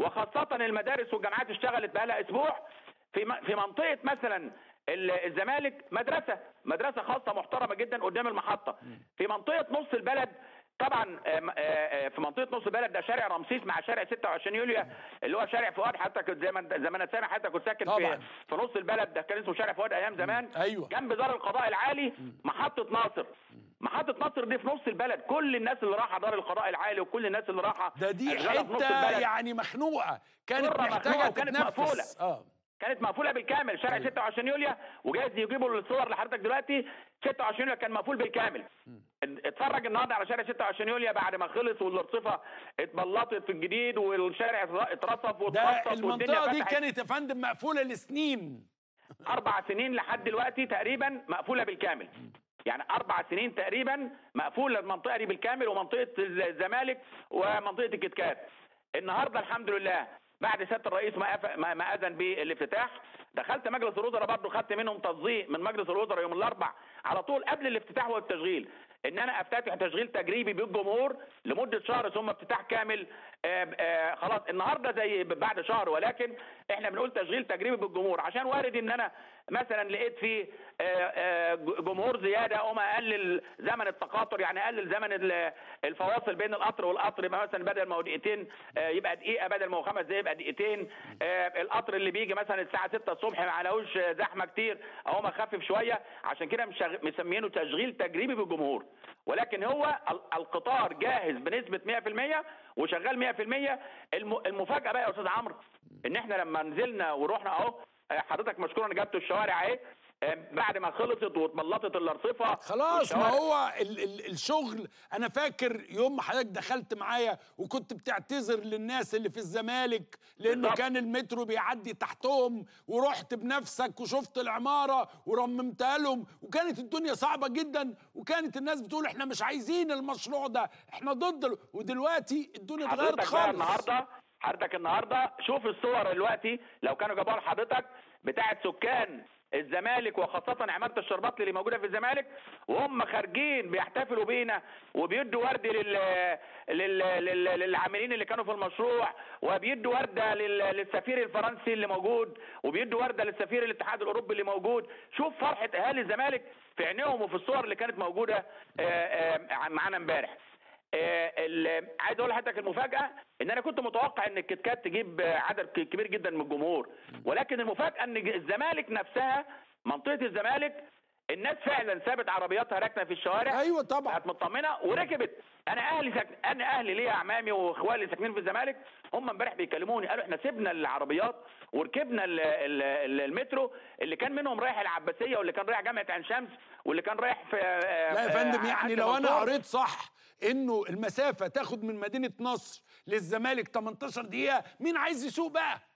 وخاصه المدارس والجامعات اشتغلت بقالها اسبوع في م- في منطقه مثلا ال- الزمالك مدرسه مدرسه خاصه محترمه جدا قدام المحطه في منطقه نص البلد طبعا آم، آه، آه، في منطقه نص البلد ده شارع رمسيس مع شارع 26 يوليو اللي هو شارع فؤاد حتى كنت زي ما انت- زي ما انا سامع حتى كنت ساكن طبعاً. في في نص البلد ده كان اسمه شارع فؤاد ايام زمان أيوة. جنب دار القضاء العالي محطه ناصر محطه ناصر دي في نص البلد كل الناس اللي رايحه دار القضاء العالي وكل الناس اللي رايحه ده دي الغلا في نص حته البلد. يعني مخنوقه كانت مرة مخنوقة محتاجه وكانت تتنفس مقفولة. اه كانت مقفوله بالكامل شارع 26 يوليو وجايز يجيبوا الصور لحضرتك دلوقتي 26 يوليو كان مقفول بالكامل اتفرج النهارده على شارع 26 يوليو بعد ما خلص والارصفه اتبلطت في الجديد والشارع اترصف ده واتخطط والدنيا المنطقه دي فتحت كانت يا فندم مقفوله لسنين اربع سنين لحد دلوقتي تقريبا مقفوله بالكامل يعني اربع سنين تقريبا مقفوله المنطقه دي بالكامل ومنطقه الزمالك ومنطقه الكتكات النهارده الحمد لله بعد سياده الرئيس ما أف- ما ما اذن بالافتتاح دخلت مجلس الوزراء برضه خدت منهم تصديق من مجلس الوزراء يوم الاربع على طول قبل الافتتاح والتشغيل ان انا افتتح تشغيل تجريبي بالجمهور لمده شهر ثم افتتاح كامل آه آه خلاص النهارده زي بعد شهر ولكن احنا بنقول تشغيل تجريبي بالجمهور عشان وارد ان انا مثلا لقيت فيه آه، آه، جمهور زياده اقوم اقلل زمن التقاطر يعني اقلل زمن ال- الفواصل بين القطر والقطر يبقى مثلا بدل ما هو دقيقتين آه، يبقى دقيقه بدل ما هو خمس دقايق يبقى دقيقتين آه، القطر اللي بيجي مثلا الساعه 6 الصبح ما عليهوش زحمه كتير اقوم اخفف شويه عشان كده مشغ- مسمينه تشغيل تجريبي بالجمهور ولكن هو ال- القطار جاهز بنسبه 100% وشغال 100% الم- المفاجاه بقى يا استاذ عمرو ان احنا لما نزلنا ورحنا اهو آه، حضرتك مشكورا جبت الشوارع اهي آه، بعد ما خلصت واتبلطت الارصفه خلاص ما والشوارع- هو ال ال الشغل انا فاكر يوم ما حضرتك دخلت معايا وكنت بتعتذر للناس اللي في الزمالك لانه بالظبط. كان المترو بيعدي تحتهم ورحت بنفسك وشفت العماره ورممتها لهم وكانت الدنيا صعبه جدا وكانت الناس بتقول احنا مش عايزين المشروع ده احنا ضد ال- ودلوقتي الدنيا اتغيرت حضرتك بقى خالص النهارده حضرتك النهارده شوف الصور دلوقتي لو كانوا جابوها لحضرتك بتاعه سكان الزمالك وخاصة عمارة الشربات اللي موجودة في الزمالك وهم خارجين بيحتفلوا بينا وبيدوا ورد لل... لل... لل... للعاملين اللي كانوا في المشروع وبيدوا وردة لل... للسفير الفرنسي اللي موجود وبيدوا وردة للسفير الاتحاد الأوروبي اللي موجود شوف فرحة أهالي الزمالك في عينيهم وفي الصور اللي كانت موجودة آه، آه، معانا امبارح آه، ال- عايز اقول لحضرتك المفاجاه ان انا كنت متوقع ان الكتكات تجيب آه، عدد ك- كبير جدا من الجمهور ولكن المفاجاه ان الزمالك نفسها منطقه الزمالك الناس فعلا سابت عربياتها راكنه في الشوارع ايوه طبعا كانت مطمنه وركبت انا اهلي سك... انا اهلي ليا اعمامي واخوالي ساكنين في الزمالك هم امبارح بيكلموني قالوا احنا سيبنا العربيات وركبنا ال... ال... ال- المترو اللي كان منهم رايح العباسيه واللي كان رايح جامعه عين شمس واللي كان رايح في لا يا فندم يعني عند لو انا منصور. قريت صح انه المسافه تاخد من مدينه نصر للزمالك 18 دقيقه مين عايز يسوق بقى